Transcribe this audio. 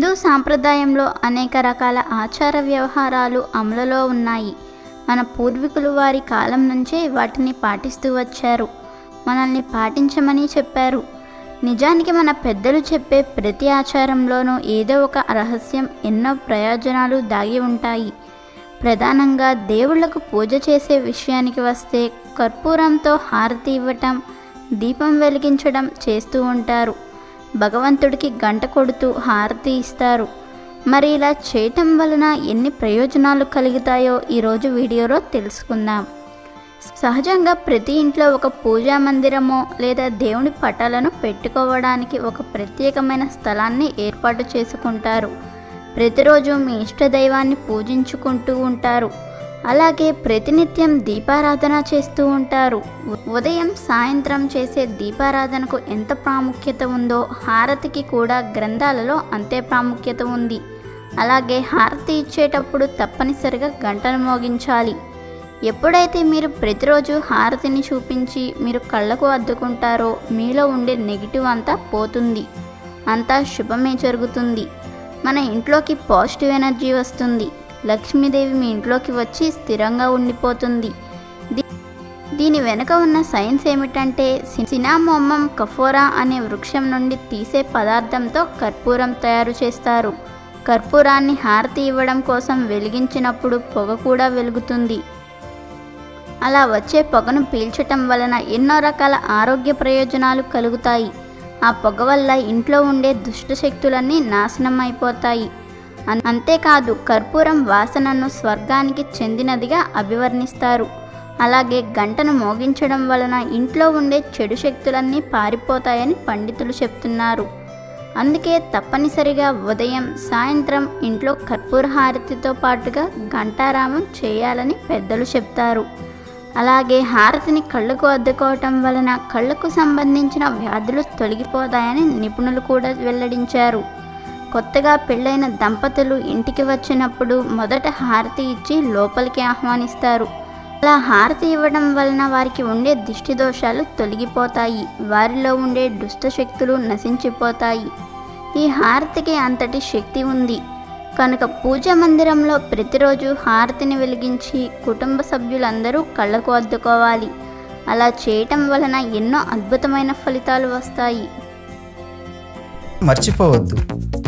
హిందూ సాంప్రదాయంలో అనేక రకాల ఆచార వ్యవహారాలు అమలులో ఉన్నాయి మన పూర్వీకులు వారి కాలం నుంచే వాటిని పాటిస్తూ వచ్చారు మనల్ని పాటించమని చెప్పారు నిజానికి మన పెద్దలు చెప్పే ప్రతి ఆచారంలోనూ ఏదో ఒక రహస్యం ఎన్నో ప్రయోజనాలు దాగి ఉంటాయి ప్రధానంగా దేవుళ్లకు పూజ చేసే విషయానికి వస్తే కర్పూరంతో హారతి ఇవ్వటం దీపం వెలిగించడం చేస్తూ ఉంటారు భగవంతుడికి గంట కొడుతూ హారతి ఇస్తారు మరి ఇలా చేయటం వలన ఎన్ని ప్రయోజనాలు కలుగుతాయో ఈరోజు వీడియోలో తెలుసుకుందాం సహజంగా ప్రతి ఇంట్లో ఒక పూజా మందిరమో లేదా దేవుని పటాలను పెట్టుకోవడానికి ఒక ప్రత్యేకమైన స్థలాన్ని ఏర్పాటు చేసుకుంటారు ప్రతిరోజు మీ ఇష్ట దైవాన్ని పూజించుకుంటూ ఉంటారు అలాగే ప్రతినిత్యం దీపారాధన చేస్తూ ఉంటారు ఉదయం సాయంత్రం చేసే దీపారాధనకు ఎంత ప్రాముఖ్యత ఉందో హారతికి కూడా గ్రంథాలలో అంతే ప్రాముఖ్యత ఉంది అలాగే హారతి ఇచ్చేటప్పుడు తప్పనిసరిగా గంటను మోగించాలి ఎప్పుడైతే మీరు ప్రతిరోజు హారతిని చూపించి మీరు కళ్ళకు అద్దుకుంటారో మీలో ఉండే నెగిటివ్ అంతా పోతుంది అంతా శుభమే జరుగుతుంది మన ఇంట్లోకి పాజిటివ్ ఎనర్జీ వస్తుంది లక్ష్మీదేవి మీ ఇంట్లోకి వచ్చి స్థిరంగా ఉండిపోతుంది దీ- దీని వెనుక ఉన్న సైన్స్ ఏమిటంటే సి- సినామోమం కఫోరా అనే వృక్షం నుండి తీసే పదార్థంతో కర్పూరం తయారు చేస్తారు కర్పూరాన్ని హారతి ఇవ్వడం కోసం వెలిగించినప్పుడు పొగ కూడా వెలుగుతుంది అలా వచ్చే పొగను పీల్చటం వలన ఎన్నో రకాల ఆరోగ్య ప్రయోజనాలు కలుగుతాయి ఆ పొగ వల్ల ఇంట్లో ఉండే దుష్ట శక్తులన్నీ నాశనం అయిపోతాయి అన్- అంతేకాదు కర్పూరం వాసనను స్వర్గానికి చెందినదిగా అభివర్ణిస్తారు అలాగే గంటను మోగించడం వలన ఇంట్లో ఉండే చెడు శక్తులన్నీ పారిపోతాయని పండితులు చెప్తున్నారు అందుకే తప్పనిసరిగా ఉదయం సాయంత్రం ఇంట్లో కర్పూర హారతితో పాటుగా ఘంటారామం చేయాలని పెద్దలు చెప్తారు అలాగే హారతిని కళ్ళకు అద్దుకోవటం వలన కళ్ళకు సంబంధించిన వ్యాధులు తొలగిపోతాయని నిపుణులు కూడా వెల్లడించారు కొత్తగా పెళ్ళైన దంపతులు ఇంటికి వచ్చినప్పుడు మొదట హారతి ఇచ్చి లోపలికి ఆహ్వానిస్తారు అలా హారతి ఇవ్వడం వలన వారికి ఉండే దిష్టి దోషాలు తొలగిపోతాయి వారిలో ఉండే దుష్ట శక్తులు నశించిపోతాయి ఈ హారతికి అంతటి శక్తి ఉంది కనుక పూజ మందిరంలో ప్రతిరోజు హారతిని వెలిగించి కుటుంబ సభ్యులందరూ కళ్ళకు అద్దుకోవాలి అలా చేయటం వలన ఎన్నో అద్భుతమైన ఫలితాలు వస్తాయి మర్చిపోవద్దు